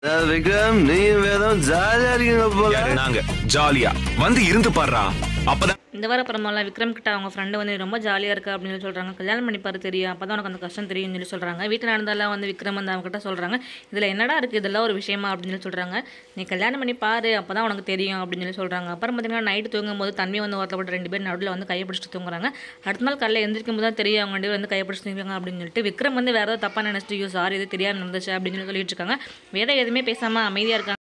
அஹ் விக்ரம் நீ வேதம் ஜாலியா இருக்கீங்க போல நாங்க ஜாலியா வந்து இருந்து பாடுறா அப்பதான் இந்த வார பரமாலாம் விக்ரம் கிட்ட அவங்க ஃப்ரெண்டு வந்து ரொம்ப ஜாலியாக இருக்கா அப்படின்னு சொல்லி சொல்கிறாங்க கல்யாணம் பண்ணிப்பாரு தெரியும் அப்போ தான் உனக்கு அந்த கஷ்டம் தெரியும்னு சொல்லி சொல்கிறாங்க வீட்டில் நடந்தாலாம் வந்து விக்ரம் வந்து அவங்க கிட்ட சொல்கிறாங்க இதில் என்னடா இருக்குது இதெல்லாம் ஒரு விஷயமா அப்படின்னு சொல்லி சொல்கிறாங்க நீ கல்யாணம் பண்ணி பாரு அப்போ தான் உனக்கு தெரியும் அப்படின்னு சொல்லி சொல்கிறாங்க அப்புறம் பார்த்தீங்கன்னா நைட்டு தூங்கும் போது தன்மை வந்து ஒருத்தப்பட்டு ரெண்டு பேர் நடுவில் வந்து கைப்பிடிச்சிட்டு தூங்குறாங்க அடுத்த நாள் காலையில் எந்திரிக்கும் போது தான் தெரியும் அவங்க ரெண்டு பேர் வந்து கைப்பிடிச்சு தூங்குறாங்க அப்படின்னு சொல்லிட்டு விக்ரம் வந்து வேறு ஏதாவது தப்பாக நினச்சிட்டு ஐயோ சாரி இது தெரியாமல் நடந்துச்சு அப்படின்னு சொல்லி சொல்லிட்டு இருக்காங்க வேற எதுவுமே பேசாமல் அமைதியாக இருக்காங்க